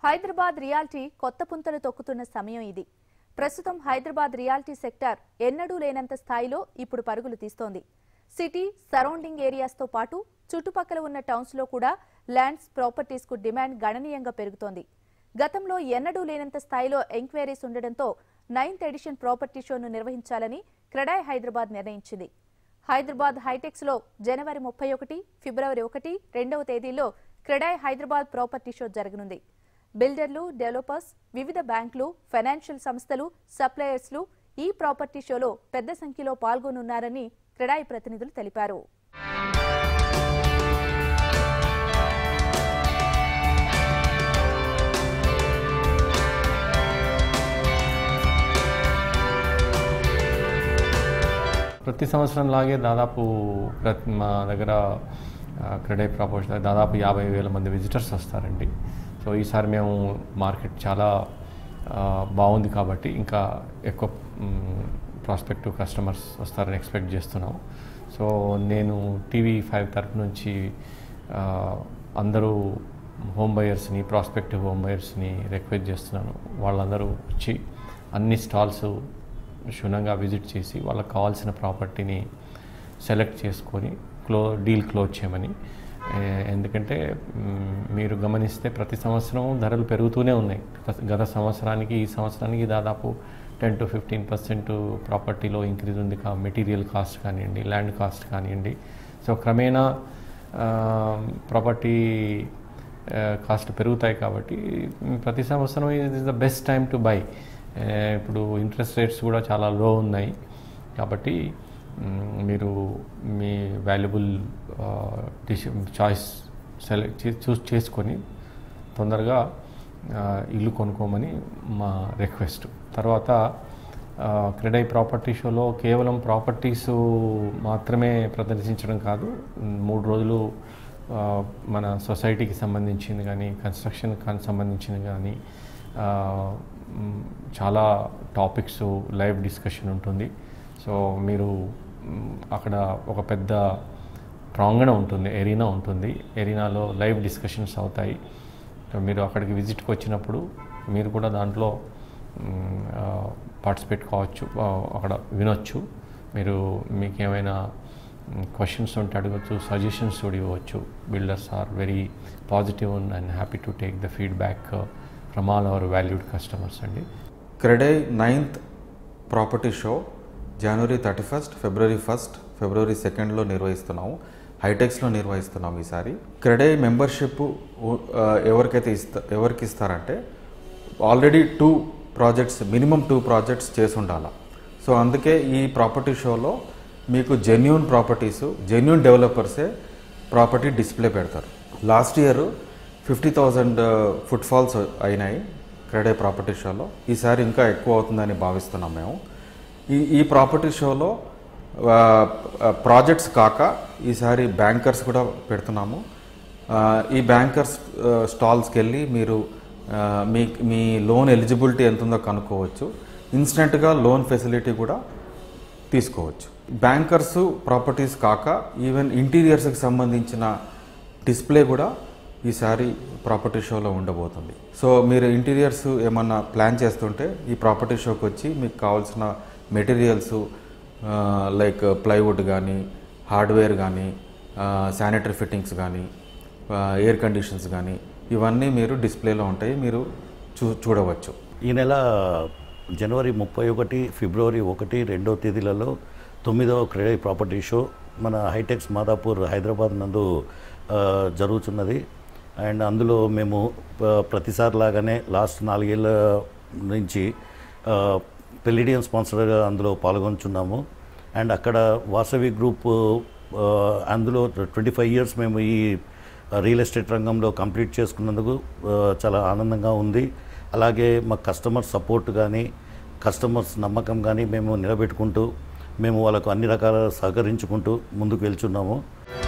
Hyderabad reality కొత్త పుంతలు తొక్కుతున్న సమయం ఇది ప్రస్తుతం హైదరాబాద్ రియాల్టీ సెక్టార్ ఎన్నడూ లేనంత స్థాయిలో ఇప్పుడు పరుగులు తీస్తోంది సిటీ సరౌండింగ్ ఏరియాస్తో పాటు చుట్టుపక్కల ఉన్న టౌన్స్లో కూడా ల్యాండ్స్ ప్రాపర్టీస్కు డిమాండ్ గణనీయంగా పెరుగుతోంది గతంలో ఎన్నడూ లేనంత స్థాయిలో ఎంక్వైరీస్ ఉండడంతో నైన్త్ ఎడిషన్ ప్రాపర్టీ షోను నిర్వహించాలని క్రెడాయ్ హైదరాబాద్ నిర్ణయించింది హైదరాబాద్ హైటెక్స్ లో జనవరి ముప్పై ఒకటి ఫిబ్రవరి ఒకటి రెండవ తేదీల్లో క్రెడాయ్ హైదరాబాద్ ప్రాపర్టీ షో జరగనుంది బిల్డర్లు డెవలపర్స్ వివిధ బ్యాంకులు ఫైనాన్షియల్ సంస్థలు సప్లయర్స్లు ఈ ప్రాపర్టీ షోలో పెద్ద సంఖ్యలో పాల్గొనున్నారని క్రెడాయ్ ప్రతినిధులు తెలిపారు ప్రతి సంవత్సరం లాగే దాదాపు ప్రతి మా దగ్గర క్రెడై ప్రాపోజల్ దాదాపు యాభై వేల మంది విజిటర్స్ వస్తారండి సో ఈసారి మేము మార్కెట్ చాలా ఆ, బాగుంది కాబట్టి ఇంకా ఎక్కువ ప్రాస్పెక్టివ్ కస్టమర్స్ వస్తారని ఎక్స్పెక్ట్ చేస్తున్నాం సో నేను టీవీ ఫైవ్ తరపు నుంచి ఆ, అందరూ హోమ్ బయర్స్ని ప్రాస్పెక్టివ్ హోమ్ బయర్స్ని రిక్వెస్ట్ చేస్తున్నాను వాళ్ళందరూ వచ్చి అన్ని స్టాల్స్ క్షుణ్ణంగా విజిట్ చేసి వాళ్ళకి కావాల్సిన ప్రాపర్టీని సెలెక్ట్ చేసుకొని క్లో డీల్ క్లోజ్ చేయమని ఏ, ఎందుకంటే మ్, మీరు గమనిస్తే ప్రతి సంవత్సరం ధరలు పెరుగుతూనే ఉన్నాయి గత- గత సంవత్సరానికి ఈ సంవత్సరానికి దాదాపు టెన్ టు ఫిఫ్టీన్ పర్సెంట్ ప్రాపర్టీలో ఇంక్రీజ్ ఉంది కా మెటీరియల్ కాస్ట్ కానివ్వండి ల్యాండ్ కాస్ట్ కానివ్వండి సో క్రమేణా ప్రాపర్టీ కాస్ట్ పెరుగుతాయి కాబట్టి మ్, ప్రతి సంవత్సరం ఇది is the best time to buy ఇప్పుడు ఇంట్రెస్ట్ రేట్స్ కూడా చాలా లో ఉన్నాయి కాబట్టి మ్, మీరు మీ వాల్యుబుల్ డిసి చాయిస్ సెలెక్ట్ చే చూస్ చేసుకొని తొందరగా ఆ, ఇల్లు కొనుక్కోమని మా రిక్వెస్ట్ తర్వాత క్రెడై ప్రాపర్టీ షోలో కేవలం ప్రాపర్టీస్ మాత్రమే ప్రదర్శించడం కాదు మ్, మూడు రోజులు ఆ, మన సొసైటీకి సంబంధించింది కానీ కన్స్ట్రక్షన్ కానీ సంబంధించింది కానీ ఆ, మ్, చాలా టాపిక్స్ లైవ్ డిస్కషన్ ఉంటుంది సో మీరు మ్, అక్కడ ఒక పెద్ద ప్రాంగణ ఉంటుంది ఎరీనా ఉంటుంది ఎరీనాలో లైవ్ డిస్కషన్స్ అవుతాయి సో మీరు అక్కడికి విజిట్కి వచ్చినప్పుడు మీరు కూడా దాంట్లో పార్టిసిపేట్ కావచ్చు ఆ, అక్కడ వినొచ్చు మీరు మీకు ఏమైనా క్వశ్చన్స్ ఉంటే అడగచ్చు సజెషన్స్ కూడా ఇవ్వచ్చు builders are very positive and happy to take the feedback from all our valued customers అండి CREDAI ninth property show January thirty first February first February సెకండ్లో నిర్వహిస్తున్నాము హైటెక్స్లో నిర్వహిస్తున్నాం ఈసారి క్రెడే మెంబర్షిప్ ఎవరికైతే ఇస్తా ఎవరికి ఇస్తారంటే already two projects minimum two projects చేసి ఉండాలి సో అందుకే ఈ ప్రాపర్టీ షోలో మీకు జెన్యున్ ప్రాపర్టీస్ జెన్యున్ డెవలపర్సే ప్రాపర్టీ డిస్ప్లే పెడతారు last year fifty thousand footfalls అయినాయి క్రెడే ప్రాపర్టీ షోలో ఈసారి ఇంకా ఎక్కువ అవుతుందని భావిస్తున్నాం మేము ఈ ఈ ప్రాపర్టీ షోలో ఆ, ఆ, ప్రాజెక్ట్స్ కాక ఈసారి బ్యాంకర్స్ కూడా పెడుతున్నాము ఆ, ఈ బ్యాంకర్స్ ఆ, స్టాల్స్కి వెళ్ళి మీరు ఆ, మీ మీ లోన్ ఎలిజిబిలిటీ ఎంత ఉందో కనుక్కోవచ్చు ఇన్స్టెంట్గా లోన్ ఫెసిలిటీ కూడా తీసుకోవచ్చు బ్యాంకర్స్ ప్రాపర్టీస్ కాక ఈవెన్ ఇంటీరియర్స్కి సంబంధించిన డిస్ప్లే కూడా ఈసారి ప్రాపర్టీ షోలో ఉండబోతుంది సో మీరు ఇంటీరియర్స్ ఏమన్నా ప్లాన్ చేస్తుంటే ఈ ప్రాపర్టీ షోకి వచ్చి మీకు కావాల్సిన మెటీరియల్స్ లైక్ ప్లైవుడ్ కానీ హార్డ్వేర్ కానీ శానిటరీ ఫిట్టింగ్స్ కానీ ఎయిర్ కండిషన్స్ కానీ ఇవన్నీ మీరు డిస్ప్లేలో ఉంటాయి మీరు చూ చూడవచ్చు ఈ నెల జనవరి ముప్పై ఒకటి ఫిబ్రవరి ఒకటి రెండో తేదీలలో తొమ్మిదవ క్రెడిట్ ప్రాపర్టీ షో మన హైటెక్స్ మాదాపూర్ హైదరాబాద్ నందు ఆ, జరుగుతున్నది అండ్ అందులో మేము ప- ప్రతిసారి లాగానే లాస్ట్ నాలుగేళ్ల నుంచి పెలిడియన్ స్పాన్సర్గా అందులో పాల్గొంటున్నాము అండ్ అక్కడ వాసవి గ్రూప్ ఆ, అందులో ట్వంటీ ఫైవ్ ఇయర్స్ మేము ఈ రియల్ ఎస్టేట్ రంగంలో కంప్లీట్ చేసుకున్నందుకు ఆ, చాలా ఆనందంగా ఉంది అలాగే మా కస్టమర్ సపోర్ట్ కానీ కస్టమర్స్ నమ్మకం కానీ మేము నిలబెట్టుకుంటూ మేము వాళ్ళకు అన్ని రకాల సహకరించుకుంటూ ముందుకు వెళ్తున్నాము